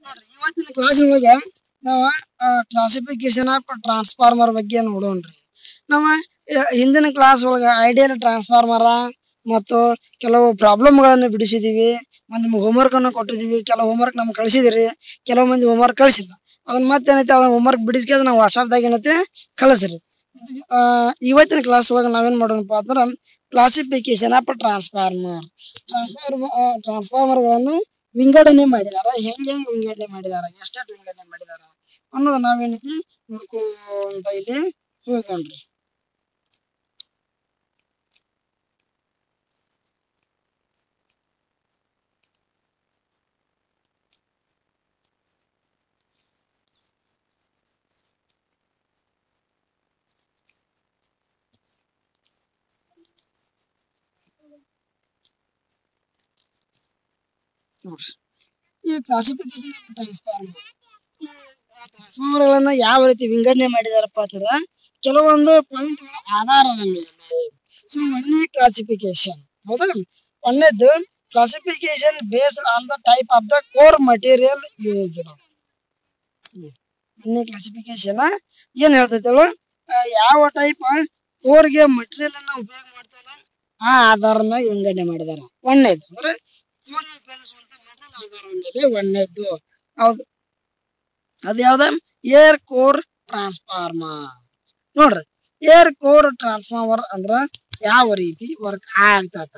ನೋಡ್ರಿ ಇವತ್ತಿನ ಕ್ಲಾಸ್ ಒಳಗೆ ನಾವು ಕ್ಲಾಸಿಫಿಕೇಶನ್ ಆಫ್ ಟ್ರಾನ್ಸ್ಫಾರ್ಮರ್ ಬಗ್ಗೆ ನೋಡೋಣ್ರಿ ನಾವು ಆ, ಹಿಂದಿನ ಕ್ಲಾಸ್ ಒಳಗೆ ಐಡಿಯಲ್ ಟ್ರಾನ್ಸ್ಫಾರ್ಮರ ಮತ್ತು ಕೆಲವು ಪ್ರಾಬ್ಲಮ್ಗಳನ್ನು ಬಿಡಿಸಿದೀವಿ ಮತ್ತು ನಿಮ್ಗೆ ಹೋಮ್ವರ್ಕ್ ಅನ್ನು ಕೊಟ್ಟಿದೀವಿ ಕೆಲವು ಹೋಮ್ವರ್ಕ್ ನಮ್ಗೆ ಕಳಿಸಿದಿರಿ ಕೆಲವು ಮಂದಿ ಹೋಮ್ವರ್ಕ್ ಕಳಿಸಿಲ್ಲ ಅದನ್ನ ಮತ್ತೆ ಏನೈತೆ ಅದನ್ನ ಹೋಮ್ವರ್ಕ್ ಬಿಡಿಸ್ಕೆ ನಾವು ವಾಟ್ಸಾಪ್ದಾಗ ಏನೈತೆ ಕಳಿಸ್ರಿ ಆ, ಇವತ್ತಿನ ಕ್ಲಾಸ್ ಒಳಗೆ ನಾವೇನ್ ಮಾಡೋಣಪ್ಪ ಅಂದ್ರೆ ಕ್ಲಾಸಿಫಿಕೇಶನ್ ಆಫ್ ಟ್ರಾನ್ಸ್ಫಾರ್ಮರ್ ಟ್ರಾನ್ಸ್ಫಾರ್ಮರ್ ಟ್ರಾನ್ಸ್ಫಾರ್ಮರ್ಗಳನ್ನು ವಿಂಗಡಣೆ ಮಾಡಿದಾರ ಹೆಂಗ್ ಹೆಂಗ್ ವಿಂಗಡಣೆ ಮಾಡಿದಾರ ಎಷ್ಟೆಷ್ಟು ವಿಂಗಡಣೆ ಮಾಡಿದಾರ ಅನ್ನೋದು ನಾವೇನೈತಿ ನೋಡ್ಕೊಂತ ಇಲ್ಲಿ ಹೋಗ್ಕೊಂಡ್ರಿ ನೋಡ್ರಿ ಈ ಕ್ಲಾಸಿಫಿಕೇಶನ್ ಟ್ರಾನ್ಸ್ಫಾರ್ಮರ್ ಈ ಟ್ರಾನ್ಸ್ಫಾರ್ಮರ್ಗಳನ್ನ ಯಾವ ರೀತಿ ವಿಂಗಡಣೆ ಮಾಡಿದಾರಪ್ಪ ಅಂತಂದ್ರ ಕೆಲವೊಂದು ಪಾಯಿಂಟ್ ಆಧಾರದ ಮೇಲೆ ಸೊ ಒಂದೇ ಕ್ಲಾಸಿಫಿಕೇಶನ್ ಹೌದಾ ಒಂದೇದ್ದು classification based on the type of the core material use ಒಂದೇ ಕ್ಲಾಸಿಫಿಕೇಶನ್ ಏನ್ ಹೇಳ್ತೈತೆ ಹೇಳು? ಆ, ಯಾವ ಟೈಪ್ ಕೋರ್ಗೆ ಮಟೀರಿಯಲ್ ಅನ್ನ ಉಪಯೋಗ ಮಾಡ್ತಾವಲ್ಲ ಆ ಆಧಾರದ ಮೇಲೆ ವಿಂಗಡಣೆ ಮಾಡಿದಾರ ಒಂದೇದು ಅಂದ್ರೆ ಕೋರ್ ಉಪಯೋಗಿಸುವಂತ ಮಟೀರಿಯಲ್ ಆಧಾರದ ಮೇಲೆ ಒಂದೇದ್ದು ಹೌದು ಅದ್ ಯಾವ್ದ ಏರ್ ಕೋರ್ ಟ್ರಾನ್ಸ್ಫಾರ್ಮರ್ ನೋಡ್ರಿ ಏರ್ ಕೋರ್ ಟ್ರಾನ್ಸ್ಫಾರ್ಮರ್ ಅಂದ್ರ ಯಾವ ರೀತಿ ವರ್ಕ್ ಆಗ್ತದ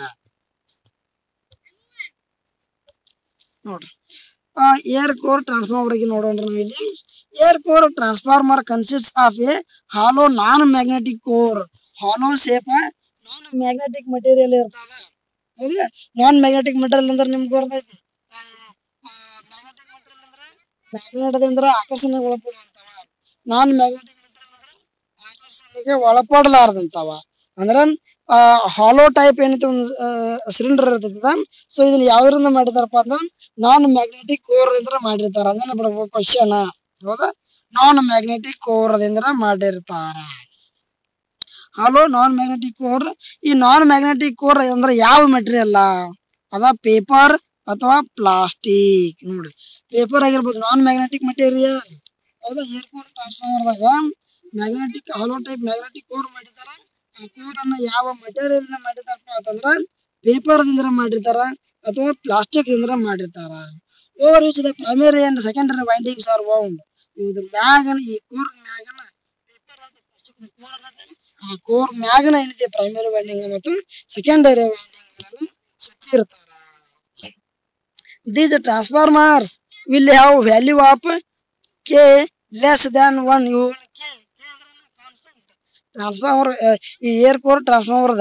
ನೋಡ್ರಿ ಏರ್ ಕೋರ್ ಟ್ರಾನ್ಸ್ಫಾರ್ಮರ್ ಬಗ್ಗೆ ನೋಡೋಣ್ರಿ ನಾವು ಇಲ್ಲಿ air core transformer consist of a hollow non magnetic core hollow shape non magnetic material ಇರ್ತದ ಹೌದಾ ನಾನ್ ಮ್ಯಾಗ್ನೆಟಿಕ್ ಮಟೀರಿಯಲ್ ಅಂದ್ರೆ ನಿಮ್ಗೆ ಗೊತ್ತೈತಿ ಮ್ಯಾಗ್ನೆಟಿಕ್ ಮಟೀರಿಯಲ್ ಅಂದ್ರೆ ಮ್ಯಾಗ್ನೆಟದಿಂದ ಆಕರ್ಷಣೆಗೆ ಒಳಪಡುವಂತವ ನಾನ್ ಮ್ಯಾಗ್ನೆಟಿಕ್ ಮಟೀರಿಯಲ್ ಅಂದ್ರೆ ಆಕರ್ಷಣೆಗೆ ಒಳಪಡಲಾರದಂತವ ಅಂದ್ರ ಹಾಲೋ ಟೈಪ್ ಏನೈತಿ ಒಂದು ಸಿಲಿಂಡರ್ ಇರ್ತೈತದ ಸೊ ಇದನ್ನ ಯಾವ್ದ್ರಿಂದ ಮಾಡಿದಾರಪ್ಪ ಅಂದ್ರೆ ನಾನ್ ಮ್ಯಾಗ್ನೆಟಿಕ್ ಕೋರ್ ದಿಂದ ಮಾಡಿರ್ತಾರ ಅಂದ್ರೆ ಬಿಡ್ಬೇಕು ಕ್ವಶನ್ ಹೌದಾ ನಾನ್ ಮ್ಯಾಗ್ನೆಟಿಕ್ ಕೋರ್ ದಿಂದ ಮಾಡಿರ್ತಾರ ಹಾಲೋ ನಾನ್ ಮ್ಯಾಗ್ನೆಟಿಕ್ ಕೋರ್ ಈ ನಾನ್ ಮ್ಯಾಗ್ನೆಟಿಕ್ ಕೋರ್ ಅಂದ್ರೆ ಯಾವ ಮೆಟೀರಿಯಲ್ ಅದ ಪೇಪರ್ ಅಥವಾ ಪ್ಲಾಸ್ಟಿಕ್ ನೋಡಿ ಪೇಪರ್ ಆಗಿರ್ಬೋದು ನಾನ್ ಮ್ಯಾಗ್ನೆಟಿಕ್ ಮೆಟೀರಿಯಲ್ ಹೌದಾ ಏರ್ ಕೋರ್ ಟ್ರಾನ್ಸ್ಫಾರ್ಮರ್ದಾಗ magnetic hollow type magnetic core ಮಾಡಿದಾರ ಆ ಕೋರ್ ಅನ್ನ ಯಾವ ಮಟೀರಿಯಲ್ ಮಾಡಿದಾರಪ್ಪ ಅಂತಂದ್ರ ಪೇಪರ್ ದಿಂದ ಮಾಡಿರ್ತಾರ ಅಥವಾ ಪ್ಲಾಸ್ಟಿಕ್ ದಿಂದ ಮಾಡಿರ್ತಾರ over which the primary and secondary windings are bound ಇದು ಮ್ಯಾಗನ ಈ ಕೋರ್ ಮ್ಯಾಗನ ಪೇಪರ್ ಅಂತ plastic ಕೋರ್ ಅನ್ನೋದು ಆ ಕೋರ್ ಮ್ಯಾಗನ ಏನಿದೆ ಪ್ರೈಮರಿ ವೈಂಡಿಂಗ್ ಮತ್ತು ಸೆಕೆಂಡರಿ ವೈಂಡಿಂಗ್ ಸುತ್ತಿರ್ತಾರ these transformers will have value of k less than 1 you k transformer ಈ ಏರ್ ಕೋರ್ ಟ್ರಾನ್ಸ್ಫಾರ್ಮರ್ದ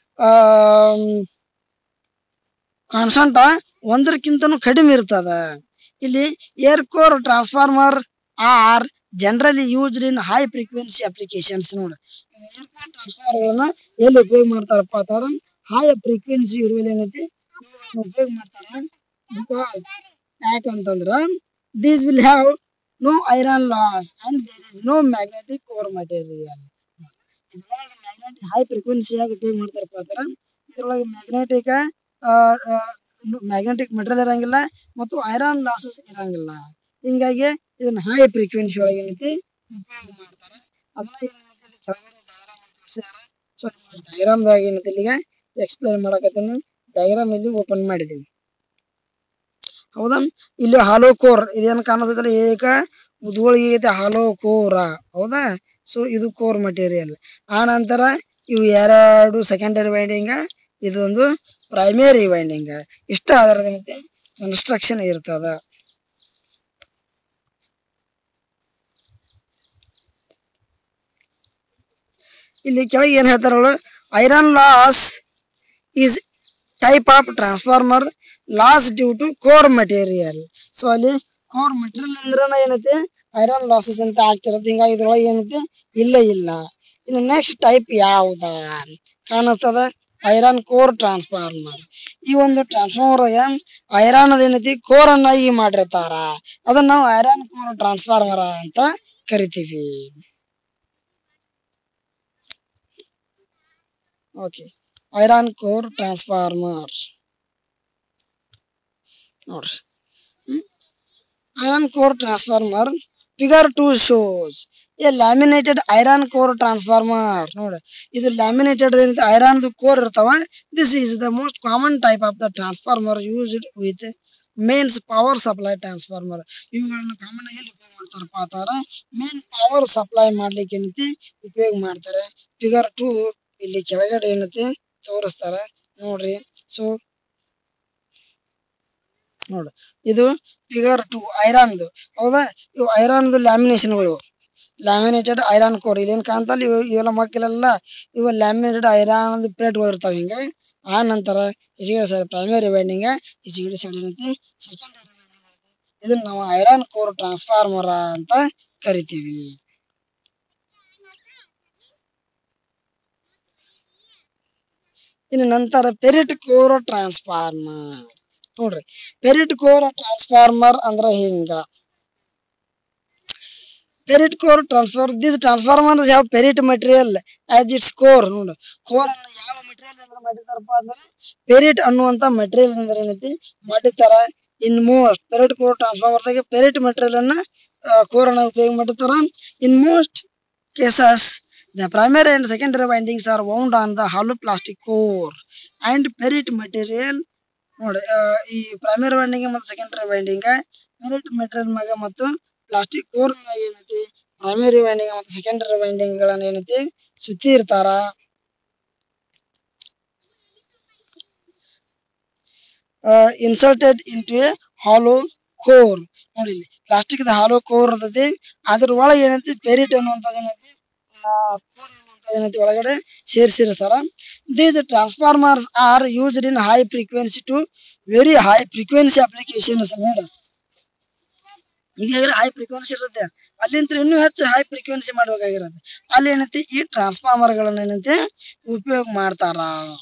ಕಾನ್ಸಂಟ ಒಂದರಕ್ಕಿಂತನೂ ಕಡಿಮೆ ಇರ್ತದ ಇಲ್ಲಿ air core transformer are generally used in high frequency applications ನೋಡಿ ಏರ್ ಕೋರ್ ಟ್ರಾನ್ಸ್ಫಾರ್ಮರ್ಗಳನ್ನ ಎಲ್ಲಿ ಉಪಯೋಗ ಮಾಡ್ತಾರಪ್ಪ ಅಂತಂದ್ರೆ ಹೈ ಫ್ರೀಕ್ವೆನ್ಸಿ ಇರುವಲ್ಲಿ ಏನೈತಿ ಇವುಗಳನ್ನ ಉಪಯೋಗ ಮಾಡ್ತಾರ because ಯಾಕಂತಂದ್ರ these will have no iron loss and there is no magnetic core material ಇದ್ರೊಳಗೆ ಮ್ಯಾಗ್ನೆಟಿಕ್ ಹೈ ಫ್ರೀಕ್ವೆನ್ಸಿಯಾಗಿ ಉಪಯೋಗ ಮಾಡ್ತಾರಪ್ಪ ಅಂತಾರ ಇದ್ರೊಳಗೆ ಮ್ಯಾಗ್ನೆಟಿಕ್ ಮ್ಯಾಗ್ನೆಟಿಕ್ ಮಟೀರಿಯಲ್ ಇರಂಗಿಲ್ಲ ಮತ್ತು ಐರನ್ ಲಾಸಸ್ ಇರಂಗಿಲ್ಲ ಹಿಂಗಾಗಿ ಇದನ್ನ ಹೈ ಫ್ರೀಕ್ವೆನ್ಸಿ ಒಳಗೆ ಏನೈತಿ ಉಪಯೋಗ ಮಾಡ್ತಾರ ಅದನ್ನ ಏನೈತಿ ಇಲ್ಲಿ ಕೆಳಗಡೆ ಡಯಾಗ್ರಾಮ್ ತೋರಿಸ್ಯಾರ ಸೊ ಡಯಾಗ್ರಾಮ್ದಾಗ ಏನೈತಿ ಇಲ್ಲಿಗೆ ಎಕ್ಸ್ಪ್ಲೈನ್ ಮಾಡಕತ್ತೀನಿ ಡಯಾಗ್ರಾಮ್ ಇಲ್ಲಿ ಓಪನ್ ಮಾಡಿದೀನಿ ಹೌದಾ ಇಲ್ಲಿ ಹಾಲೋ ಕೋರ್ ಇದೇನು ಕಾಣತೈತಲ್ಲ ಏಕ ಉದ್ಗೊಳಿಗೆ ಐತೆ ಹಾಲೋ ಕೋರ ಹೌದಾ ಸೊ ಇದು ಕೋರ್ ಮಟೀರಿಯಲ್ ಆ ನಂತರ ಇವು ಎರಡು ಸೆಕೆಂಡರಿ ವೈಂಡಿಂಗ್ ಇದೊಂದು ಪ್ರೈಮರಿ ವೈಂಡಿಂಗ್ ಇಷ್ಟ ಅದರದೇನೈತೆ ಕನ್ಸ್ಟ್ರಕ್ಷನ್ ಇರ್ತದ ಇಲ್ಲಿ ಕೆಳಗೆ ಏನ್ ಹೇಳ್ತಾರ iron loss is type of transformer loss due to core material so ಅಲ್ಲಿ ಕೋರ್ ಮಟೀರಿಯಲ್ ಅಂದ್ರನ ಏನೈತಿ ಐರನ್ ಲಾಸಸ್ ಅಂತ ಆಗ್ತಿರತ್ತೆ ಹಿಂಗಾಗಿ ಇದ್ರೊಳಗೆ ಏನೈತಿ ಇಲ್ಲ ಇಲ್ಲ ಇನ್ನು ನೆಕ್ಸ್ಟ್ ಟೈಪ್ ಯಾವ್ದ ಕಾಣಿಸ್ತದ ಐರನ್ ಕೋರ್ ಟ್ರಾನ್ಸ್ಫಾರ್ಮರ್ ಈ ಒಂದು ಟ್ರಾನ್ಸ್ಫಾರ್ಮರ್ ಐರನ್ ಅದೇನೈತಿ ಕೋರ್ ಅನ್ನ ಈ ಮಾಡಿರ್ತಾರ ಅದನ್ನ ನಾವು ಐರನ್ ಕೋರ್ ಟ್ರಾನ್ಸ್ಫಾರ್ಮರ್ ಅಂತ ಕರಿತೀವಿ ಓಕೆ ಐರನ್ ಕೋರ್ ಟ್ರಾನ್ಸ್ಫಾರ್ಮರ್ ನೋಡ್ರಿ iron core transformer figure 2 shows a laminated iron core transformer ನೋಡಿ ಇದು laminated ಏನೈತೆ ಐರನ್ ಕೋರ್ ಇರ್ತಾವ this is the most common type of the transformer used with mains power supply transformer ಇವುಗಳನ್ನ common ಆಗಿ ಎಲ್ಲಿ ಉಪಯೋಗ ಮಾಡ್ತಾರಪ್ಪ ಅಂತಾರ ಮೇನ್ ಪವರ್ ಸಪ್ಲೈ ಮಾಡ್ಲಿಕ್ಕೆ ಏನೈತಿ ಉಪಯೋಗ ಮಾಡ್ತಾರೆ ಫಿಗರ್ ಟು ಇಲ್ಲಿ ಕೆಳಗಡೆ ಏನೈತಿ ತೋರಿಸ್ತಾರ ನೋಡ್ರಿ ಸೊ ನೋಡು ಇದು ಫಿಗರ್ ಟು ಐರಾನ್ದು ಹೌದಾ ಇವು ಐರಾನ್ದು ಲ್ಯಾಮಿನೇಷನ್ಗಳು ಲ್ಯಾಮಿನೇಟೆಡ್ ಐರಾನ್ ಕೋರ್ ಇಲ್ಲೇನು ಕಾಣ್ತಲ್ಲ ಇವು ಇವೆಲ್ಲ ಮಕ್ಕಳೆಲ್ಲ ಇವು ಲ್ಯಾಮಿನೇಟೆಡ್ ಐರಾನ್ ಪ್ಲೇಟ್ಗಳು ಇರ್ತಾವೆ ಹಿಂಗೆ ಆ ನಂತರ ಈಚೆಗಡೆ ಸೈಡ್ ಪ್ರೈಮರಿ ವೈಂಡಿಂಗ್ ಈಚೆಗಡೆ ಸೈಡ್ ಏನೈತಿ ಸೆಕೆಂಡರಿ ವೈಂಡಿಂಗ್ ಇದನ್ನ ನಾವು ಐರಾನ್ ಕೋರ್ ಟ್ರಾನ್ಸ್ಫಾರ್ಮರ್ ಅಂತ ಕರಿತೀವಿ ಇನ್ನು ನಂತರ ಪೆರಿಟ್ ಕೋರ್ ಟ್ರಾನ್ಸ್ಫಾರ್ಮರ್ ನೋಡ್ರಿ ಪೆರಿಟ್ ಕೋರ್ ಟ್ರಾನ್ಸ್ಫಾರ್ಮರ್ ಅಂದ್ರ ಹಿಂಗ ferrite core transformer this transformer ಯಾವ ferrite material as its core ನೋಡು ಕೋರ್ ಅನ್ನು ಯಾವ ಮಟೀರಿಯಲ್ ಅಂದ್ರೆ ಮಾಡಿರ್ತಾರಪ್ಪ ಅಂದ್ರೆ ಪೆರಿಟ್ ಅನ್ನುವಂತ ಮಟೀರಿಯಲ್ ಅಂದ್ರೆ ಏನೈತಿ ಮಾಡಿರ್ತಾರ ಇನ್ ಮೋಸ್ಟ್ ಪೆರಿಟ್ ಕೋರ್ ಟ್ರಾನ್ಸ್ಫಾರ್ಮರ್ದಾಗೆ ಪೆರಿಟ್ ಮಟೀರಿಯಲ್ ಅನ್ನ ಕೋರ್ ಅನ್ನ ಉಪಯೋಗ ಮಾಡಿರ್ತಾರ in most cases the primary and secondary windings are wound on the hollow plastic core and ferrite material ನೋಡಿ ಆ, ಈ ಪ್ರೈಮರಿ ವೈಂಡಿಂಗ್ ಮತ್ತು ಸೆಕೆಂಡರಿ ವೈಂಡಿಂಗ್ ಪೆರಿಟ್ ಮೆಟೀರಿಯಲ್ ಮ್ಯಾಗ ಮತ್ತು ಪ್ಲಾಸ್ಟಿಕ್ ಕೋರ್ ಮ್ಯಾಗ ಏನೈತಿ ಪ್ರೈಮರಿ ವೈಂಡಿಂಗ್ ಮತ್ತು ಸೆಕೆಂಡರಿ ವೈಂಡಿಂಗ್ ಗಳನ್ನ ಏನೈತಿ ಸುತ್ತಿ ಇರ್ತಾರ inserted into a hollow core ನೋಡಿ ಇಲ್ಲಿ ಪ್ಲಾಸ್ಟಿಕ್ ಹಾಲೋ ಕೋರ್ ಇರ್ತೈತಿ ಅದ್ರ ಒಳಗೆ ಏನೈತಿ ಪೆರಿಟ್ ಅನ್ನುವಂಥದ್ದು ಏನೈತಿ ಆ, core ಅನ್ನುವಂಥದ್ದು ಏನೈತಿ ಒಳಗಡೆ ಸೇರಿಸಿರ್ತಾರ these transformers are used in high frequency to very high frequency applications ನೋಡ ಈಗಾಗಲೇ ಹೈ ಫ್ರೀಕ್ವೆನ್ಸಿ ಇರುತ್ತೆ ಅಲ್ಲಿಂದ ಇನ್ನೂ ಹೆಚ್ಚು ಹೈ ಫ್ರೀಕ್ವೆನ್ಸಿ ಮಾಡ್ಬೇಕಾಗಿರುತ್ತೆ ಅಲ್ಲಿ ಏನೈತಿ ಈ ಟ್ರಾನ್ಸ್ಫಾರ್ಮರ್ ಗಳನ್ನ ಏನೈತಿ ಉಪಯೋಗ ಮಾಡ್ತಾರ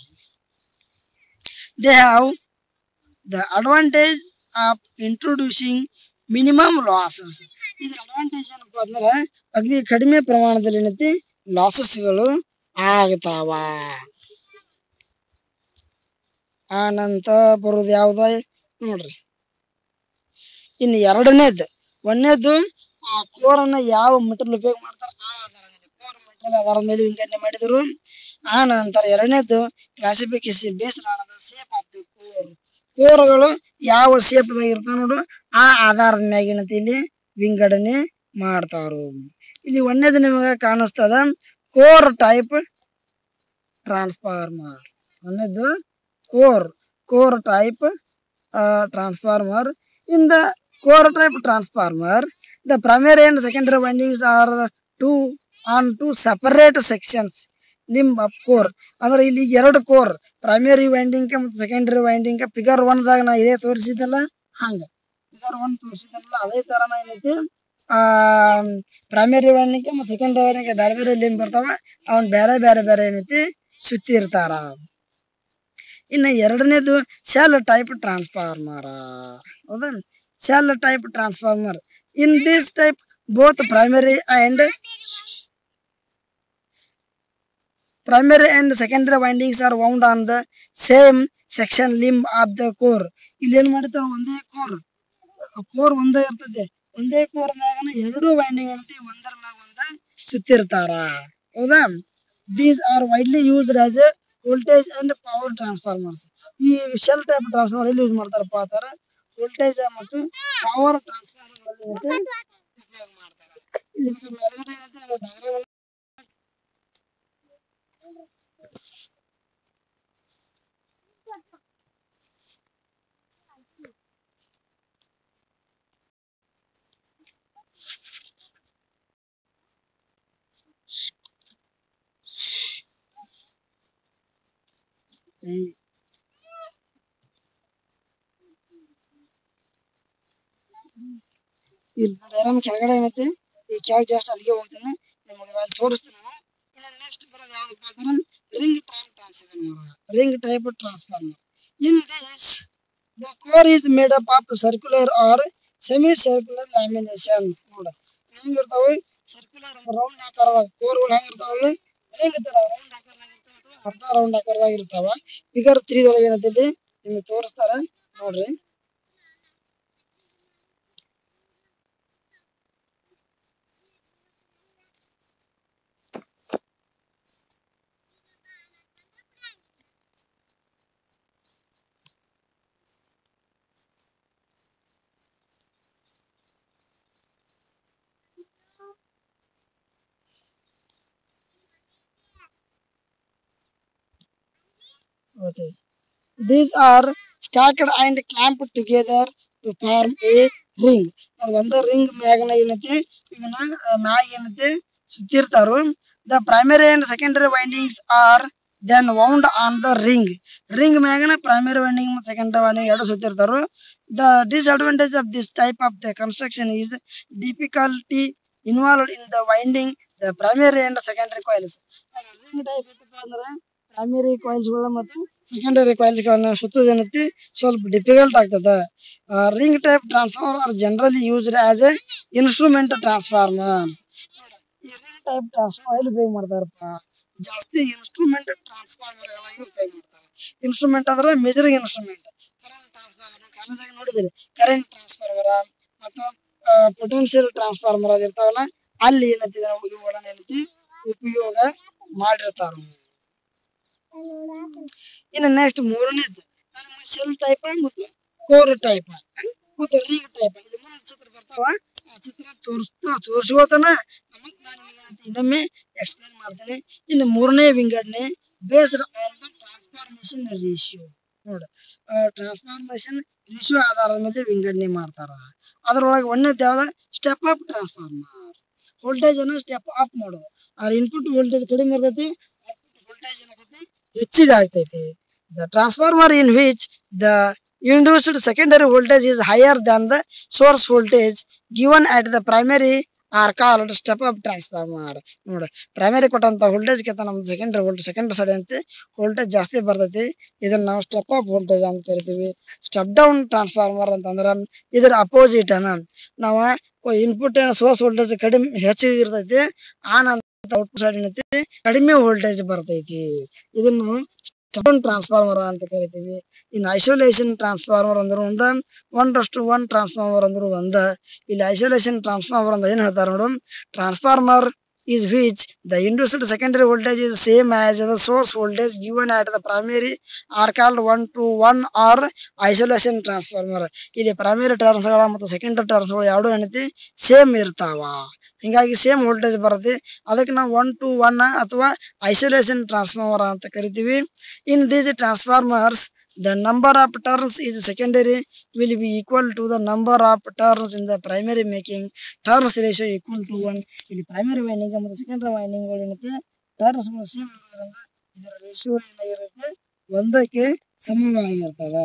they have the advantage of introducing minimum losses ಇದ್ರ ಅಡ್ವಾಂಟೇಜ್ ಏನಪ್ಪಾ ಅಂದ್ರೆ ಅಗದಿ ಕಡಿಮೆ ಪ್ರಮಾಣದಲ್ಲಿ ಏನೈತಿ ಲಾಸಸ್ಗಳು ಆಗ್ತಾವ ಆ ನಂತರ ಬರೋದು ಯಾವ್ದ ನೋಡ್ರಿ ಇನ್ನು ಎರಡನೇದ್ದು ಒಂದನೇದು ಆ ಕೋರನ್ನ ಯಾವ ಮೆಟೀರಿಯಲ್ ಉಪಯೋಗ ಮಾಡ್ತಾರ ಆ ಆಧಾರ ಮೇಲೆ ಕೋರ್ ಮೆಟೀರಿಯಲ್ ಆಧಾರದ ಮೇಲೆ ವಿಂಗಡಣೆ ಮಾಡಿದ್ರು ಆ ನಂತರ ಎರಡನೇದು classification based on shape of the core ಕೋರ್ಗಳು ಯಾವ ಶೇಪ್ ಇರ್ತಾವ ನೋಡು ಆ ಆಧಾರದ ಮ್ಯಾಗ ಏನೈತಿ ಇಲ್ಲಿ ವಿಂಗಡಣೆ ಮಾಡ್ತಾರು ಇಲ್ಲಿ ಒಂದನೇದು ನಿಮಗೆ ಕಾಣಿಸ್ತದ ಕೋರ್ ಟೈಪ್ ಟ್ರಾನ್ಸ್ಫಾರ್ಮರ್ ಒಂದನೇದು core core type uh, transformer in the core type transformer the primary and secondary windings are two on two separate sections limb of core ಅಂದ್ರೆ ಇಲ್ಲಿ ಎರಡು ಕೋರ್ ಪ್ರೈಮರಿ ವೈಂಡಿಂಗ್ ಮತ್ತು ಸೆಕೆಂಡರಿ ವೈಂಡಿಂಗ್ ಫಿಗರ್ ಒನ್ ದಾಗ ನಾ ಇದೇ ತೋರಿಸಿದಲ್ಲ ಹಂಗ figure one ತೋರಿಸಿದಲ್ಲ ಅದೇ ತರ ಏನೈತಿ ಆ ಪ್ರೈಮರಿ ವೈಂಡಿಂಗ್ ಮತ್ತು ಸೆಕೆಂಡರಿ ವೈಂಡಿಂಗ್ ಬೇರೆ ಬೇರೆ ಲಿಂಬ್ ಬರ್ತಾವ ಅವನ್ ಬೇರೆ ಬೇರೆ ಬೇರೆ ಏನೈತಿ ಸುತ್ತಿ ಇರ್ತಾರ ಇನ್ನು ಎರಡನೇದು ಸೆಲ್ ಟೈಪ್ ಟ್ರಾನ್ಸ್ಫಾರ್ಮರ್ ಹೌದಾ shell type transformer in this type both primary and primary and secondary windings are wound on the same section limb of the core ಇಲ್ಲಿ ಏನ್ ಮಾಡ್ತಾರ ಒಂದೇ ಕೋರ್ ಕೋರ್ ಒಂದೇ ಇರ್ತದೆ ಒಂದೇ ಕೋರ್ ಮ್ಯಾಗನ ಎರಡು ವೈಂಡಿಂಗ್ ಏನೈತಿ ಒಂದರ ಮ್ಯಾಗ ಒಂದ ಸುತ್ತಿರ್ತಾರ ಹೌದಾ these are widely used as voltage and power transformers ಈ ಶೆಲ್ ಟೈಪ್ ಟ್ರಾನ್ಸ್ಫಾರ್ಮರ್ ಎಲ್ಲಿ ಯೂಸ್ ಮಾಡ್ತಾರಪ್ಪ ಅಂತಾರ ವೋಲ್ಟೇಜ್ ಮತ್ತು ಪವರ್ ಟ್ರಾನ್ಸ್ಫಾರ್ಮರ್ ಉಪಯೋಗ ಮಾಡ್ತಾರೆ ಇಲ್ಲಿ ನಿಮ್ಗೆ ಮೇಲ್ಗಡೆ ಏನೈತಿ ನಾವು diagram ಅಲ್ಲಿ ಈ ಇಲ್ಲಿ ಡೈರಾಮ್ ಕೆಳಗಡೆ ಏನೈತಿ ಈ ಕೆಳಗೆ ಜಾಸ್ತಿ ಅಲ್ಲಿಗೆ ಹೋಗ್ತೀನಿ ನಿಮಗೆ ಅಲ್ಲಿ ತೋರಿಸ್ತೀನಿ ನಾನು ಇನ್ನು ನೆಕ್ಸ್ಟ್ ಬರೋದು ಯಾವ್ದಪ್ಪ ಅಂದ್ರೆ ring type transformer ring type transformer in this the core is made up of circular or semi circular laminations ನೋಡ ಹೆಂಗಿರ್ತಾವೆ ಸರ್ಕ್ಯುಲರ್ ರೌಂಡ್ ಆಕಾರದ ಕೋರ್ಗಳು ಹೆಂಗಿರ್ತಾವಲ್ಲ ರಿಂಗ್ ತರ ರೌಂಡ್ ಆಕಾರದಾಗ ಇರ್ತಾವ ಅಥವಾ ಅರ್ಧ ರೌಂಡ್ ಆಕಾರದಾಗ ಇರ್ತಾವ ಫಿಗರ್ ತ್ರೀ ಒಳಗೆ ಏನೈತಿ ಇಲ್ಲಿ ನಿಮ್ಗೆ ತೋರಿಸ್ತಾರ ನೋಡ್ರಿ Okay. These are stacked and clamped together to form a ring. ನಾವ್ ಒಂದ ರಿಂಗ್ ಮ್ಯಾಗನ ಏನೈತಿ ಇವನ್ನ ಮ್ಯಾಗ ಏನೈತಿ ಸುತ್ತಿರ್ತಾರು the primary and secondary windings are then wound on the ring ring ಮ್ಯಾಗನ ಪ್ರೈಮರಿ ವೈಂಡಿಂಗ್ ಮತ್ತು ಸೆಕೆಂಡರಿ ವೈಂಡಿಂಗ್ ಎರಡು ಸುತ್ತಿರ್ತಾರು the disadvantage of this type of the construction is difficulty involved in the winding the primary and secondary coils ring type ಐತಪ್ಪ ಅಂದ್ರೆ primary ಕಾಯಿಲ್ಸ್ಗಳು ಮತ್ತು secondary ಕಾಯಿಲ್ಸ್ಗಳನ್ನ ಸುತ್ತೋದೇನೈತಿ ಸ್ವಲ್ಪ difficult ಆಗ್ತದ ring type transformer are generally used as a instrument transformers ಈ ring type transformer ಎಲ್ಲಿ ಉಪಯೋಗ ಮಾಡ್ತಾರಪ್ಪ ಜಾಸ್ತಿ ಇನ್ಸ್ಟ್ರೂಮೆಂಟ್ ಟ್ರಾನ್ಸ್ಫಾರ್ಮರ್ ಗಳಾಗಿ ಉಪಯೋಗ ಮಾಡ್ತಾರೆ ಇನ್ಸ್ಟ್ರೂಮೆಂಟ್ ಅಂದ್ರೆ ಮೇಜರಿಂಗ್ ಇನ್ಸ್ಟ್ರೂಮೆಂಟ್ ಕರೆಂಟ್ ಟ್ರಾನ್ಸ್ಫಾರ್ಮರ್ ಕಾಲೇಜಾಗ ನೋಡಿದಿರಿ ಕರೆಂಟ್ ಟ್ರಾನ್ಸ್ಫಾರ್ಮರ್ ಮತ್ತು ಪೊಟೆನ್ಶಿಯಲ್ ಟ್ರಾನ್ಸ್ಫಾರ್ಮರ್ ಅದ್ ಇರ್ತಾವಲ್ಲ ಅಲ್ಲಿ ಏನೈತಿ ನಾವು ಇವುಗಳನ್ನ ಏನೈತಿ ಉಪಯೋಗ ಮಾಡಿರ್ತಾರ ಇನ್ನು ನೆಕ್ಸ್ಟ್ ಮೂರನೇದು ಸೆಲ್ ಟೈಪ್ ಮತ್ತು ಕೋರ್ ಟೈಪ್ ಮತ್ತು ರೀಗ್ ಟೈಪ್ ಇಲ್ಲಿ ಮುಂದೆ ಚಿತ್ರ ಬರ್ತಾವ ಆ ಚಿತ್ರ ತೋರಿಸ್ತಾ ತೋರಿಸ್ಕೋತನ ಮತ್ತೆ ನಾನು ನಿಮಗೆ ಏನಂತ ಇನ್ನೊಮ್ಮೆ ಎಕ್ಸ್ಪ್ಲೇನ್ ಮಾಡ್ತೇನೆ ಇನ್ನು ಮೂರನೇ ವಿಂಗಡಣೆ based on the transformation ratio ನೋಡ ಟ್ರಾನ್ಸ್ಫಾರ್ಮೇಶನ್ ರೇಷಿಯೋ ಆಧಾರದ ಮೇಲೆ ವಿಂಗಡಣೆ ಮಾಡ್ತಾರ ಅದ್ರೊಳಗೆ ಒಂದೇದು ಯಾವ್ದ ಸ್ಟೆಪ್ ಅಪ್ ಟ್ರಾನ್ಸ್ಫಾರ್ಮರ್ ವೋಲ್ಟೇಜ್ ಅನ್ನು ಸ್ಟೆಪ್ ಅಪ್ ಮಾಡೋದು ಆ ಇನ್ಪುಟ್ ವೋಲ್ಟೇಜ್ ಕಡಿಮೆ ಇರ್ತೈತಿ ಔಟ್ಪುಟ್ ವೋಲ್ಟೇಜ್ ಏನಾಗೈತಿ ಹೆಚ್ಚಿಗೆ ಆಗ್ತೈತಿ the transformer in which the induced secondary voltage is higher than the source voltage given at the primary are called step up transformer ನೋಡ primary ಕೊಟ್ಟಂತ ವೋಲ್ಟೇಜ್ ಕಿಂತ ನಮ್ದು ಸೆಕೆಂಡರಿ ವೋಲ್ಟೇಜ್ ಸೆಕೆಂಡರಿ ಸೈಡ್ ಅಂತ voltage ಜಾಸ್ತಿ ಬರ್ತೈತಿ ಇದನ್ನ ನಾವು ಸ್ಟೆಪ್ ಅಪ್ ವೋಲ್ಟೇಜ್ ಅಂತ ಕರಿತೀವಿ ಸ್ಟೆಪ್ ಡೌನ್ ಟ್ರಾನ್ಸ್ಫಾರ್ಮರ್ ಅಂತಂದ್ರ ಇದರ ಅಪೋಸಿಟ್ ಅನ್ನ ನಾವು ಇನ್ಪುಟ್ ಸೋರ್ಸ್ ವೋಲ್ಟೇಜ್ ಕಡಿಮೆ ಹೆಚ್ಚಿಗೆ ಇರ್ತೈತಿ ಆ ನಂತರ ಔಟ್ಪುಟ್ ಸೈಡ್ ಏನೈತಿ ಕಡಿಮೆ ವೋಲ್ಟೇಜ್ ಬರ್ತೈತಿ ಇದನ್ನ ನಾವು ಸ್ಟೆಪ್ ಡೌನ್ ಟ್ರಾನ್ಸ್ಫಾರ್ಮರ್ ಅಂತ ಕರಿತೀವಿ ಇನ್ನು ಐಸೋಲೇಷನ್ ಟ್ರಾನ್ಸ್ಫಾರ್ಮರ್ ಅಂದ್ರೆ ಒಂದ ಒನ್ ರಷ್ಟು ಒನ್ ಟ್ರಾನ್ಸ್ಫಾರ್ಮರ್ ಅಂದ್ರೆ ಒಂದ ಇಲ್ಲಿ ಐಸೋಲೇಷನ್ ಟ್ರಾನ್ಸ್ಫಾರ್ಮರ್ ಅಂತ ಏನ್ ಹೇಳ್ತಾರ ನೋಡು transformer is which the induced secondary voltage is same as the source voltage given at the primary are called one to one or isolation transformer ಇಲ್ಲಿ ಪ್ರೈಮರಿ ಟರ್ನ್ಸ್ಗಳ ಮತ್ತು ಸೆಕೆಂಡರಿ ಟರ್ನ್ಸ್ಗಳು ಎರಡು ಏನೈತಿ ಸೇಮ್ ಇರ್ತಾವ ಹಿಂಗಾಗಿ ಸೇಮ್ ವೋಲ್ಟೇಜ್ ಬರುತ್ತೆ ಅದಕ್ಕೆ ನಾವು ಒನ್ ಟು ಒನ್ ಅಥವಾ ಐಸೋಲೇಷನ್ ಟ್ರಾನ್ಸ್ಫಾರ್ಮರ್ ಅಂತ ಕರಿತೀವಿ in these transformers the number of turns is secondary will be equal to the number of turns in the primary making turns ratio equal to 1 ಇಲ್ಲಿ primary winding ಮತ್ತು secondary winding ಏನೈತಿ turns same ಇರೋದ್ರಿಂದ ಇದರ ratio ಏನಾಗಿರುತ್ತೆ ಒಂದಕ್ಕೆ ಸಮವಾಗಿರ್ತದ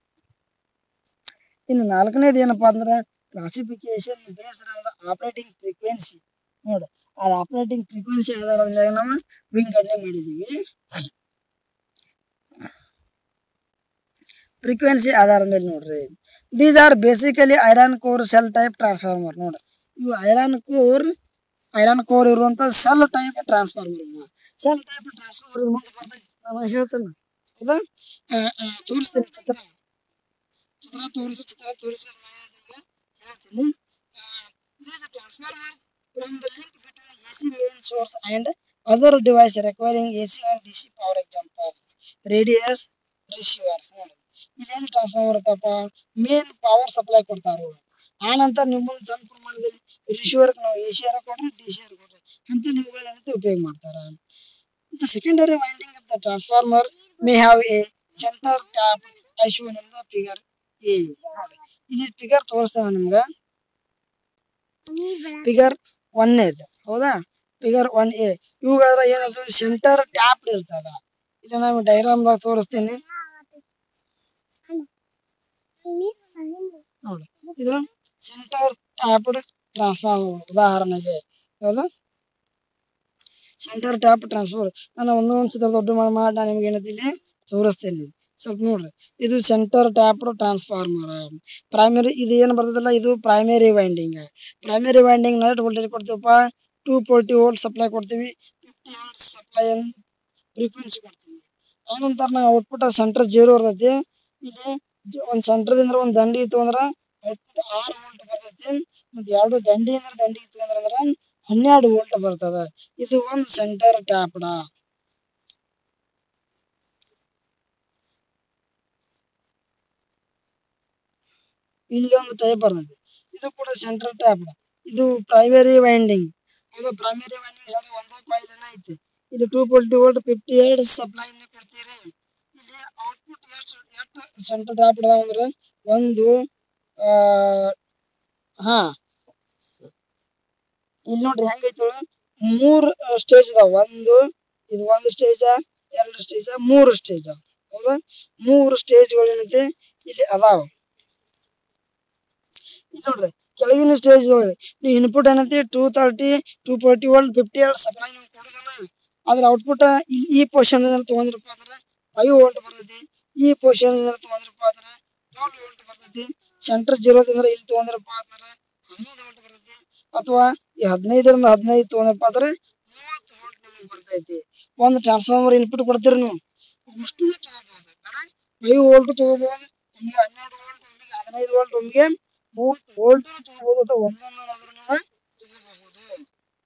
ಇನ್ನು ನಾಲ್ಕನೇದು ಏನಪ್ಪಾ ಅಂದ್ರೆ classification based on operating frequency ನೋಡು ಆ ಆಪರೇಟಿಂಗ್ ಫ್ರೀಕ್ವೆನ್ಸಿ ಆಧಾರದ ಮೇಲೆ ನಾವು ವಿಂಗಡಣೆ ಮಾಡಿದೀವಿ ಫ್ರೀಕ್ವೆನ್ಸಿ ಆಧಾರದ ಮೇಲೆ ನೋಡ್ರಿ these are basically iron core shell type transformer ನೋಡ್ರಿ ಇವು ಐರನ್ ಕೋರ್ ಐರನ್ ಕೋರ್ ಇರುವಂತ shell type transformer shell type transformer ಇದು ಮುಂದೆ ಬರ್ತೈತಿ ನಾನು ಹೇಳ್ತೇನೆ ಹೌದಾ ಆ, ಆ, ತೋರಿಸ್ತೀನಿ ಚಿತ್ರ ಚಿತ್ರ ತೋರಿಸಿ ಚಿತ್ರ ತೋರಿಸಿ ನಾನು ನಿಮ್ಗೆ ಹೇಳ್ತೀನಿ these transformers from the link between AC main source and other device requiring AC or DC power example radios receivers ನೋಡಿ ಇಲ್ಲಿ ಎಲ್ಲಿ ಟ್ರಾನ್ಸ್ಫಾರ್ಮರ್ ಇರ್ತಪ್ಪ ಮೇನ್ ಪವರ್ ಸಪ್ಲೈ ಕೊಡ್ತಾರ ಆ ನಂತರ ನಿಮ್ಮ ಮುಂದೆ ಸಣ್ಣ ಪ್ರಮಾಣದಲ್ಲಿ ರಿಸೀವರ್ ನಾವು ಎ ಸಿ ಆರ್ ಕೊಡ್ರಿ ಡಿ ಸಿ ಆರ್ ಕೊಡ್ರಿ ಅಂತ ಇವುಗಳನ್ನ ಏನೈತಿ ಉಪಯೋಗ ಮಾಡ್ತಾರ The secondary winding of the transformer may have a center tap as shown in the figure A. ನೋಡಿ ಇಲ್ಲಿ ಫಿಗರ್ ತೋರಿಸ್ತೇನೆ ನಿಮ್ಗೆ ಫಿಗರ್ ಒನ್ ಐತೆ ಹೌದಾ ಫಿಗರ್ ಒನ್ ಎ ಇವುಗಳ ಏನದು ಸೆಂಟರ್ ಟ್ಯಾಪ್ ಇರ್ತದ ಇಲ್ಲಿ ನಾನು ಡೈಗ್ರಾಮ್ದಾಗ ತೋರಿಸ್ತೀನಿ ನೋಡಿ ಇದು ಸೆಂಟರ್ ಟ್ಯಾಪ್ಡ್ ಟ್ರಾನ್ಸ್ಫಾರ್ಮರ್ ಉದಾಹರಣೆಗೆ ಹೌದಾ ಸೆಂಟರ್ ಟ್ಯಾಪ್ ಟ್ರಾನ್ಸ್ಫರ್ ನಾನು ಒಂದೊಂದು ಚಿತ್ರ ದೊಡ್ಡ ಮಾಡಿ ಮಾಡಿ ನಾನು ನಿಮ್ಗೆ ಏನೈತಿ ಇಲ್ಲಿ ತೋರಿಸ್ತೇನೆ ಸ್ವಲ್ಪ ನೋಡ್ರಿ ಇದು ಸೆಂಟರ್ ಟ್ಯಾಪ್ ಟ್ರಾನ್ಸ್ಫಾರ್ಮರ್ ಪ್ರೈಮರಿ ಇದು ಏನು ಬರ್ತದಲ್ಲ ಇದು primary winding primary winding night voltage ಕೊಡ್ತೀವಪ್ಪ ಟೂ ಫೋರ್ಟಿ ವೋಲ್ಟ್ ಸಪ್ಲೈ ಕೊಡ್ತೀವಿ ಫಿಫ್ಟಿ ವೋಲ್ಟ್ ಸಪ್ಲೈ ಫ್ರೀಕ್ವೆನ್ಸಿ ಕೊಡ್ತೀವಿ ಆನಂತರ ನಾವು ಔಟ್ಪುಟ್ ಸೆಂಟರ್ ಜೀರೋ ಇರ್ತೈತಿ ಇಲ್ಲಿ ಒಂದು ಸೆಂಟರ್ದಿಂದ ಒಂದು ದಂಡಿ ಇತ್ತು ಅಂದ್ರೆ ಔಟ್ಪುಟ್ ಆರು ವೋಲ್ಟ್ ಬರ್ತೈತಿ ಮತ್ತು ಎರಡು ದಂಡಿ ಅಂದ್ರೆ ದಂಡಿ ಇತ್ತು ಅಂದ್ರೆ ಅಂದ್ರೆ ಹನ್ನೆರಡು ವೋಲ್ಟ್ ಬರ್ತದ ಇದು ಒಂದು ಸೆಂಟರ್ ಟ್ಯಾಪ್ಡ ಇಲ್ಲಿ ಒಂದು ಟೈಪ್ ಬರ್ತೈತಿ ಇದು ಕೂಡ ಸೆಂಟರ್ ಟ್ಯಾಪ್ಡ ಇದು ಪ್ರೈಮರಿ ವೈಂಡಿಂಗ್ ಅದು ಪ್ರೈಮರಿ ವೈಂಡಿಂಗ್ ಸರಿ ಒಂದೇ ಕಾಯಿಲ್ ಐತಿ ಇಲ್ಲಿ two forty volt fifty at supply ಕೊಡ್ತೀರಿ ಇಲ್ಲಿ ಸೆಂಟರ್ ಡ್ರಾಪ್ ಇದಾವ ಅಂದ್ರೆ ಒಂದು ಆ ಹಾ ಇಲ್ಲಿ ನೋಡ್ರಿ ಹೆಂಗೈತು ಮೂರ್ ಸ್ಟೇಜ್ ಇದಾವ ಒಂದು ಇದು ಒಂದು ಸ್ಟೇಜ ಎರಡು ಸ್ಟೇಜ ಮೂರು ಸ್ಟೇಜ ಹೌದಾ ಮೂರು ಸ್ಟೇಜ್ಗಳು ಏನೈತಿ ಇಲ್ಲಿ ಅದಾವ ಇಲ್ಲಿ ನೋಡ್ರಿ ಕೆಳಗಿನ ಸ್ಟೇಜ್ ಒಳಗೆ ನೀವು ಇನ್ಪುಟ್ ಏನೈತಿ two thirty two forty volt fifty volt supply ನೀವು ಕೊಡೋದಲ್ಲ ಅದ್ರ ಔಟ್ಪುಟ್ ಇಲ್ಲಿ ಈ ಪೊಸಿಷನ್ ತಗೊಂಡ್ರಪ್ಪ ಅಂದ್ರೆ ಫೈವ್ ವೋಲ್ಟ್ ಬರ್ತೈತಿ ಈ ಪೊಸಿಷನ್ ತಗೊಂಡ್ರಪ್ಪ ಅಂದ್ರೆ ಟ್ವೆಲ್ ವೋಲ್ಟ್ ಬರ್ತೈತಿ ಸೆಂಟರ್ ಜೀರೋ ಅಂದ್ರೆ ಇಲ್ಲಿ ತಗೊಂಡ್ರಪ್ಪ ಅಂದ್ರೆ ಹದಿನೈದು ವೋಲ್ಟ್ ಬರ್ತೈತಿ ಅಥವಾ ಈ ಹದಿನೈದರಿಂದ ಹದಿನೈದು ತಗೊಂಡ್ರಪ್ಪ ಅಂದ್ರೆ ಮೂವತ್ತು ವೋಲ್ಟ್ ನಿಮಗೆ ಬರ್ತೈತಿ ಒಂದು ಟ್ರಾನ್ಸ್ಫಾರ್ಮರ್ ಇನ್ಪುಟ್ ಕೊಡ್ತೀರಿ ನೀವು ಅಷ್ಟು ತಗೋಬಹುದು ಫೈವ್ ವೋಲ್ಟ್ ತಗೋಬಹುದು ಒಮ್ಮೆಗೆ ಹನ್ನೆರಡು ವೋಲ್ಟ್ ಒಮ್ಮೆಗೆ ಹದಿನೈದು ವೋಲ್ಟ್ ಒಮ್ಮೆಗೆ ಮೂವತ್ತು ವೋಲ್ಟ್ ತಗೋಬಹುದು ಅಥವಾ ಒಂದೊಂದಾದ್ರೂ ನೀವು ತಗೋಬಹುದು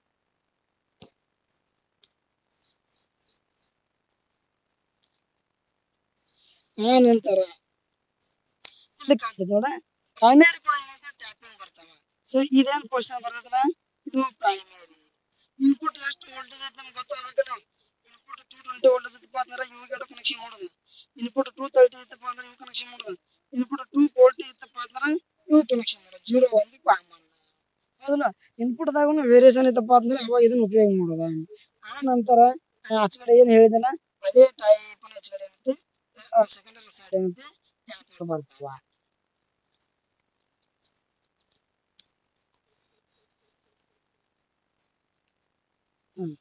ಆ ನಂತರ ಇಲ್ಲಿ ಕಾಣ್ತದೆ ನೋಡ ಪ್ರೈಮರಿ ಕೂಡ ಏನಂತ ಟ್ಯಾಪಿಂಗ್ ಬರ್ತಾವ ಸೊ ಇದೇನ್ ಕ್ವಶನ್ ಬರ್ತದಲ್ಲ ಇದು ಪ್ರೈಮರಿ ಇನ್ಪುಟ್ ಎಷ್ಟು ವೋಲ್ಟೇಜ್ ಐತೆ ನಮ್ಗೆ ಗೊತ್ತಾಗಬೇಕಲ್ಲ ಇನ್ಪುಟ್ ಟೂ ಟ್ವೆಂಟಿ ವೋಲ್ಟೇಜ್ ಐತಪ್ಪ ಅಂದ್ರೆ ಇವಾಗ ಎರಡು ಕನೆಕ್ಷನ್ ಮಾಡೋದು ಇನ್ಪುಟ್ ಟೂ ತರ್ಟಿ ಐತಪ್ಪ ಅಂದ್ರೆ ಇವು ಕನೆಕ್ಷನ್ ಮಾಡೋದು ಇನ್ಪುಟ್ ಟೂ ಫೋರ್ಟಿ ಐತಪ್ಪ ಅಂದ್ರೆ ಇವು ಕನೆಕ್ಷನ್ ಮಾಡೋದು ಜೀರೋ ಒಂದು ಕಾಮನ್ ಹೌದಲ್ಲ ಇನ್ಪುಟ್ದಾಗೂ ವೇರಿಯೇಷನ್ ಐತಪ್ಪ ಅಂದ್ರೆ ಅವಾಗ ಇದನ್ನ ಉಪಯೋಗ ಮಾಡೋದ ಆ ನಂತರ ಆಚೆ ಕಡೆ ಏನು ಹೇಳಿದಲ್ಲ ಅದೇ ಟೈಪ್ ಆಚೆ ಕಡೆ ಏನೈತಿ ಸೆಕೆಂಡರಿ ಸೈಡ್ ಏನೈತಿ ಟ್ಯಾಪ್ ಬರ್ತಾವ ಹ್ಮ್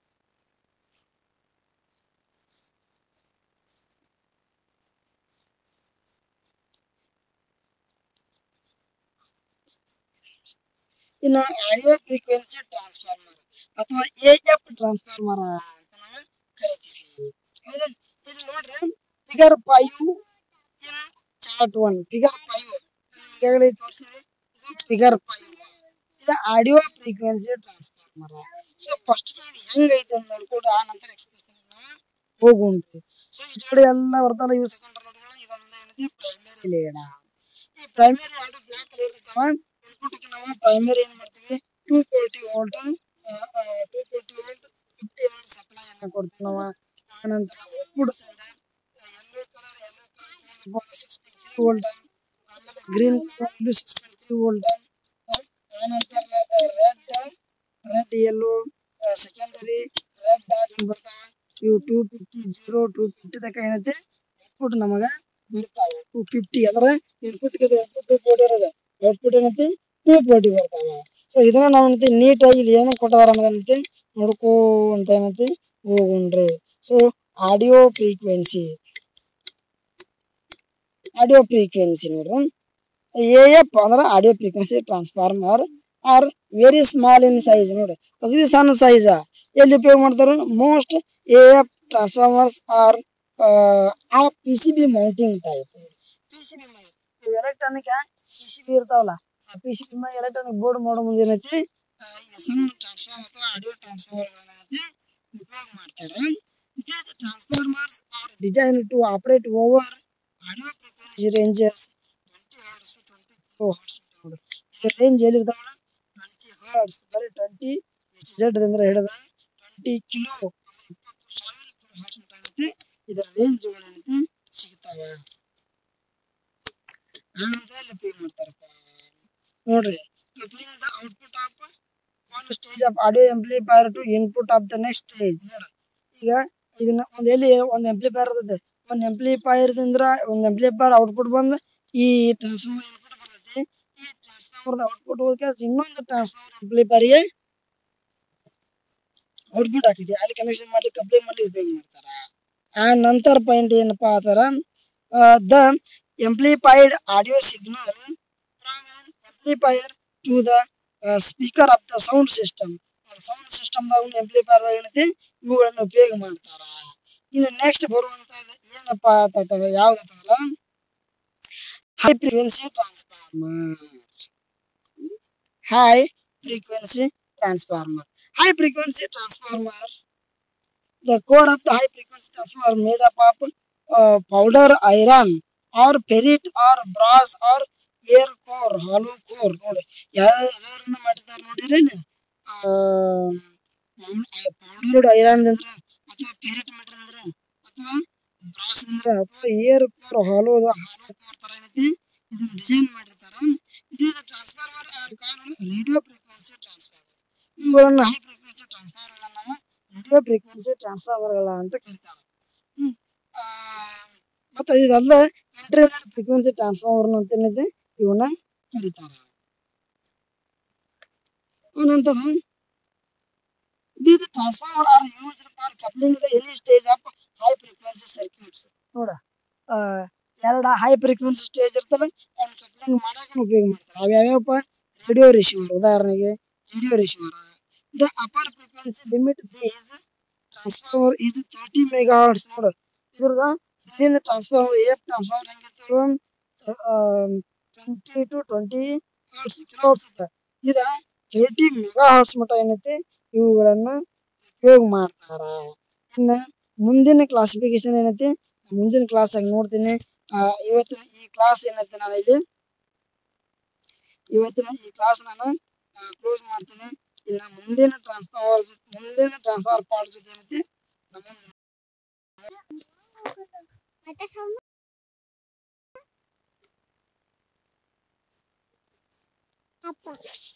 ಇನ್ನ ಆಡಿಯೋ ಫ್ರೀಕ್ವೆನ್ಸಿ ಟ್ರಾನ್ಸ್ಫಾರ್ಮರ್ ಅಥವಾ ಎ ಎಫ್ ಟ್ರಾನ್ಸ್ಫಾರ್ಮರ್ ಅಂತ ನಾವು ಕರಿತೀವಿ ಹೌದಾ? ಇಲ್ಲಿ ನೋಡ್ರಿ figure five in chart one figure five ಈಗಾಗಲೇ ತೋರಿಸಿದ್ವಿ ಇದು ಫಿಗರ್ ಫೈವ್ ಇದು audio frequency transformer so first ಇದು ಹೆಂಗೈತೆ ಅಂತ ನೋಡ್ಕೊಂಡು ಆ ನಂತರ ಎಕ್ಸ್ಪ್ರೆಷನ್ ನಾವು ಹೋಗುಂಟು ಸೊ ಈ ಕಡೆ ಎಲ್ಲ ಬರ್ತಾವಲ್ಲ ಇವು ಸೆಕೆಂಡರಿ ನೋಡ್ಗಳು ಇದೊಂದು ಏನೈತಿ ಪ್ರೈಮರಿ ಲೇಡ ಈ ಪ್ರೈಮರಿ ಎರಡು ಬ್ಲಾಕ್ ಕಲರ್ ಇರ್ತಾವ ಇನ್ಪುಟ್ ನಾವು ಪ್ರೈಮರಿ ಏನ್ ಮಾಡ್ತೀವಿ two forty volt two forty volt fifty volt supply ಅನ್ನ ಕೊಡ್ತೀವಿ ನಾವು ಆನಂತರ output side yellow colour yellow colour six point three volt ಆಮೇಲೆ green colour six point three volt ಆನಂತರ red red yellow secondary red ಹಿಂಗ್ ಬರ್ತಾವ ಇವು two fifty zero two fifty ತನಕ ಏನೈತಿ ಔಟ್ಪುಟ್ ನಮಗ ಬರ್ತಾವ ಟೂ ಫಿಫ್ಟಿ ಅಂದ್ರೆ ಇನ್ಪುಟ್ ಔಟ್ಪುಟ್ ಟೂ ಫೋರ್ಟಿ ಇರೋದು ಔಟ್ಪುಟ್ ಏನೈತಿ ಟೂ ಫೋರ್ಟಿ ಬರ್ತಾವ ಸೊ ಇದನ್ನ ನಾವು ಏನೈತಿ ನೀಟಾಗಿ ಇಲ್ಲಿ ಏನೇನು ಕೊಟ್ಟದಾರ ಅನ್ನೋದನ್ನೈತಿ ನೋಡ್ಕೋ ಅಂತ ಏನೈತಿ ಹೋಗುಣ್ರಿ so audio frequency audio frequency ನೋಡ್ರಿ ಎ ಎಫ್ ಅಂದ್ರೆ audio frequency transformer are very small in size ನೋಡಿ ಅಗದಿ ಸಣ್ಣ ಸೈಜ್ ಎಲ್ಲಿ ಉಪಯೋಗ ಮಾಡ್ತಾರ most A F transformers are ಆ P C B mounting type P C B electronic P C B ಇರ್ತಾವಲ್ಲ ಆ P C B electronic board ಮಾಡೋ ಮುಂದೆ ಏನೈತಿ ಆ, ಈ ಸಣ್ಣ ಟ್ರಾನ್ಸ್ಫಾರ್ಮರ್ ಅಥವಾ ಆಡಿಯೋ ಟ್ರಾನ್ಸ್ಫಾರ್ಮರ್ ಏನೈತಿ ಉಪಯೋಗ ಮಾಡ್ತಾರೆ These transformers are designed to operate over audio frequency ranges 20 hertz to 20 kilohertz ನೋಡು. ಇದರ ರೇಂಜ್ ಎಲ್ಲಿರ್ತಾವಣ ಟ್ವೆಂಟಿ ಹರ್ಟ್ಸ್ ಬರೀ ಟ್ವೆಂಟಿ ಎಚ್ ಜೆಡ್ ಅಂದ್ರೆ ಹಿಡಿದ ಟ್ವೆಂಟಿ ಕಿಲೋ ಅಂದ್ರೆ ಇಪ್ಪತ್ತು ಸಾವಿರ ಕಿಲೋ ಹರ್ಟ್ಸ್ ಮಟ್ಟ ಏನೈತಿ ಇದರ ರೇಂಜ್ ಏನೈತಿ ಸಿಗ್ತಾವ ಆನಂತರ ಇಲ್ಲಿ ಪೇ ಮಾಡ್ತಾರಪ್ಪ ನೋಡ್ರಿ coupling the output of one stage of audio amplifier to input of the next stage ನೋಡ್ರಿ ಈಗ ಇದನ್ನ ಒಂದ್ ಎಲ್ಲಿ ಒಂದ್ ಎಂಪ್ಲಿಫೈರ್ ಇರ್ತೈತೆ ಒಂದ್ ಎಂಪ್ಲಿಫೈರ್ ದಿಂದ ಒಂದ್ ಎಂಪ್ಲಿಫೈರ್ ಔಟ್ಪುಟ್ ಬಂದ್ ಈ ಟ್ರಾನ್ಸ್ಫಾರ್ಮರ್ ಇನ್ಪುಟ್ ಬರ್ತೈತಿ ಈ ಟ್ರಾನ್ಸ್ಫಾರ್ಮರ್ ಔಟ್ಪುಟ್ ಹೋಗಿ ಇನ್ನೊಂದು ಟ್ರಾನ್ಸ್ಫಾರ್ಮರ್ ಎಂಪ್ಲಿಫೈರ್ ಗೆ ಔಟ್ಪುಟ್ ಹಾಕಿದೆ ಅಲ್ಲಿ ಕನೆಕ್ಷನ್ ಮಾಡ್ಲಿಕ್ಕೆ ಅಪ್ಲೈ ಮಾಡಿ ಉಪಯೋಗ ಮಾಡ್ತಾರ ಆ ನಂತರ ಪಾಯಿಂಟ್ ಏನಪ್ಪಾ ಆತರ the amplified audio signal from an amplifier to the speaker of the sound system sound system ದಾಗ ಎಂಪ್ಲಿಫೈರ್ ಏನೈತಿ ಇವುಗಳನ್ನ ಉಪಯೋಗ ಮಾಡ್ತಾರ ಇನ್ನು ನೆಕ್ಸ್ಟ್ ಬರುವಂತದ್ದು ಏನಪ್ಪಾ ಅಂತಂದ್ರೆ ಯಾವ್ದಂತಂದ್ರ high frequency transformer high frequency transformer high frequency transformer the core of the high frequency transformer made up of uh, powder iron or ferrite or brass or air core hollow core ನೋಡಿ ಯಾವ್ಯಾವ್ದನ್ನ ಮಾಡಿದ್ದಾರೆ ನೋಡಿರಿ ಇಲ್ಲಿ powdered iron ಅಂದ್ರೆ ಅಥವಾ ಫೆರಿಟ್ material ಅಂದ್ರೆ ಅಥವಾ brass ಅಂದ್ರೆ ಅಥವಾ air core hollow hollow core ತರ ಏನೈತಿ ಇದನ್ನ ಡಿಸೈನ್ ಮಾಡಿರ್ತಾರ these transformer are called radio frequency transformer ಇವುಗಳನ್ನ ಹೈ ಫ್ರೀಕ್ವೆನ್ಸಿ ಟ್ರಾನ್ಸ್ಫಾರ್ಮರ್ಗಳನ್ನ ನಾವು ರೇಡಿಯೋ ಫ್ರೀಕ್ವೆನ್ಸಿ ಟ್ರಾನ್ಸ್ಫಾರ್ಮರ್ಗಳ ಅಂತ ಕರೀತಾರೆ ಹ್ಮ್ ಆ, ಮತ್ತೆ ಇದಲ್ಲ ಇಂಟರ್ನೆಟ್ ಫ್ರೀಕ್ವೆನ್ಸಿ ಟ್ರಾನ್ಸ್ಫಾರ್ಮರ್ ಅಂತ ಏನಿದೆ ಇವನ್ನ ಕರೀತಾರೆ ನಂತರ these transformer are used for coupling the any stage of high frequency circuits ನೋಡ ಆ, ಎರಡ ಹೈ ಫ್ರೀಕ್ವೆನ್ಸಿ ಸ್ಟೇಜ್ ಇರ್ತಲ್ಲ ಅವ್ನ ಕಪ್ಲಿಂಗ್ ಮಾಡಾಕ ಉಪಯೋಗ ಮಾಡ್ತಾರೆ ಅವು ಯಾವ್ಯಾವಪ್ಪ ರೇಡಿಯೋ ರಿಸೀವರ್ ಉದಾಹರಣೆಗೆ radio receiver the upper frequency limit these transformer is thirty megahertz ನೋಡು ಇದ್ರದ ಹಿಂದಿನ ಟ್ರಾನ್ಸ್ಫಾರ್ಮರ್ ಏಟ್ ಟ್ರಾನ್ಸ್ಫಾರ್ಮರ್ ಹೆಂಗಿತ್ತು twenty to twenty hertz kilohertz ಇತ್ತ ಇದ ತರ್ಟಿ ಮೆಗಾ ಹರ್ಟ್ಸ್ ಮಟ್ಟ ಏನೈತಿ ಇವುಗಳನ್ನ ಉಪಯೋಗ ಮಾಡ್ತಾರ ಇನ್ನ ಮುಂದಿನ ಕ್ಲಾಸಿಫಿಕೇಶನ್ ಏನೈತಿ ಮುಂದಿನ ಕ್ಲಾಸ್ ಆಗಿ ನೋಡ್ತೀನಿ ಆ, ಇವತ್ತಿನ ಈ ಕ್ಲಾಸ್ ಏನೈತಿ ನಾನು ಇಲ್ಲಿ ಇವತ್ತಿನ ಈ ಕ್ಲಾಸ್ ನಾನು ಕ್ಲೋಸ್ ಮಾಡ್ತೀನಿ ಇನ್ನ ಮುಂದಿನ ಟ್ರಾನ್ಸ್ಫಾರ್ಮರ್ ಮುಂದಿನ ಟ್ರಾನ್ಸ್ಫಾರ್ಮರ್ ಪಾರ್ಟ್ ಜೊತೆ ಏನೈತಿ ನಮ್ಮ ಮುಂದೆ ಮತ್ತೆ ಸೌಂಡ್ ಅಪ್ಪ